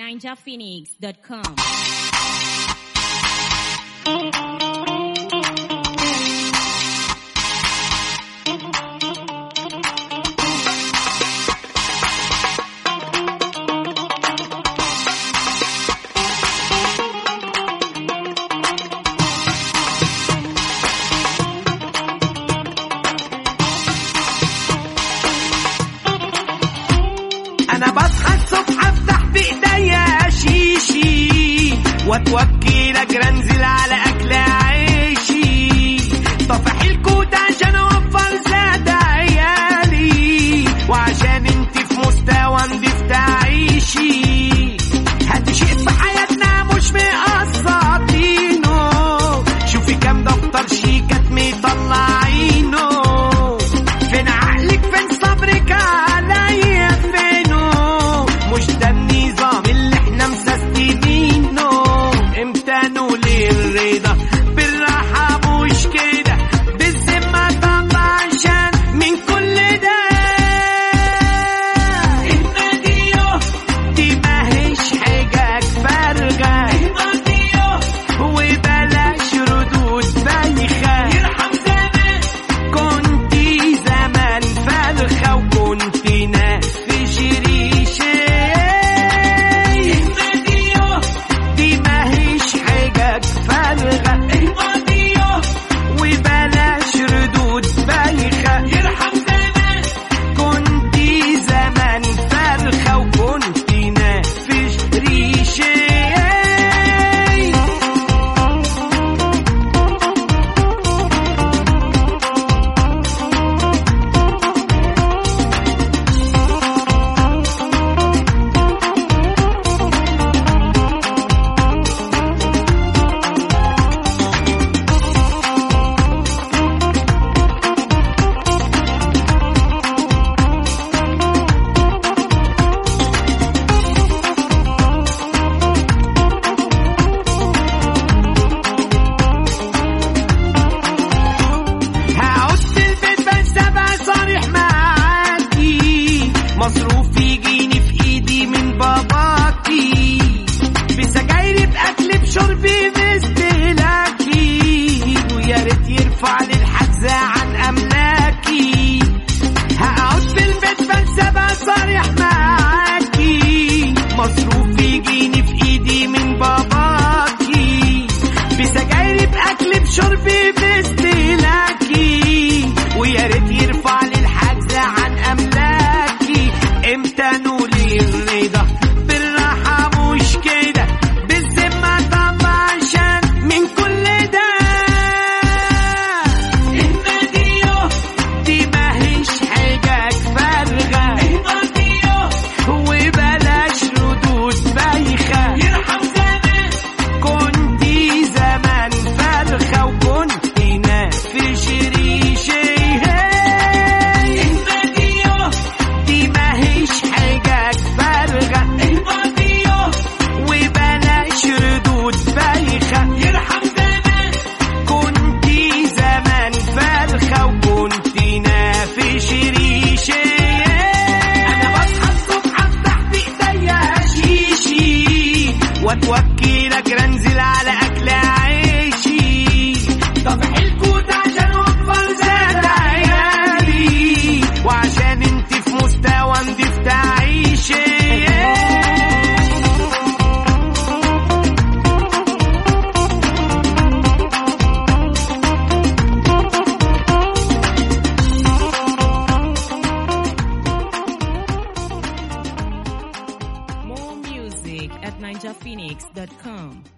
ninjaphoenix.com. انا بصحى الصبح افتح بايديا شيشي واتوكل اجري انزل على اكل عيشي طفح الكوت عشان اوفر زاد عيالي وعشان انت في مستوى نضيف تعيشي هات شيء في حياتنا مش مقسطينه شوفي كام دفتر شيكات مطلعينه فين عقلك فين صبرك عليا فينه مش ده النظام اللي احنا مسستمينه امتى نولي الرضا بالراحة مش كده بالذمة طبعا عشان من كل ده الماديو دي ماهيش حاجة فارغة الماديو وبلاش ردود بايخة يرحم زمان كنتي زمان فرخة وكنت نافش ريشة الماديو دي ماهيش حاجة فارغة الماديو وبلاش ردود بايخة يرحم زمان كنتي زمان فرخة وكنت نافش ريشة هقعد في البيت بس ابقى صريح معاكي مصروف يجيني في ايدي من باباكي بسجايري باكل بشربي باستهلاكي ويا ريت يرفع لي الحجز عن املاكي هقعد في البيت بس ابقى صريح معاكي مصروف يجيني في ايدي من باباكي بسجايري باكل بشربي باستهلاكي ويا ريت يرفع لي الحجز عن املاكي امتى نولي الرضا بالراحه مش كده بالذمه طبعا عشان من كل ده الماديو دي ماهيش حاجه فارغه الماديو وبلاش ردود بايخه يرحم زمان كنتي زمان فرخة وكنت نافش ريشي الماديو دي ماهيش حاجة فارغة الماديو وبلاش ردود بايخة يرحم زمان كنتي زمان فرخة وكنت نافش ريشي انا بصحى الصبح افتح بايديا شيشي واتوكل اجري انزل على اكل عيشي طفح الكوت عشان اوفر زاد عيالي وعشان انت في مستوى نضيف تعيشي More music at ninjaphoenix.com.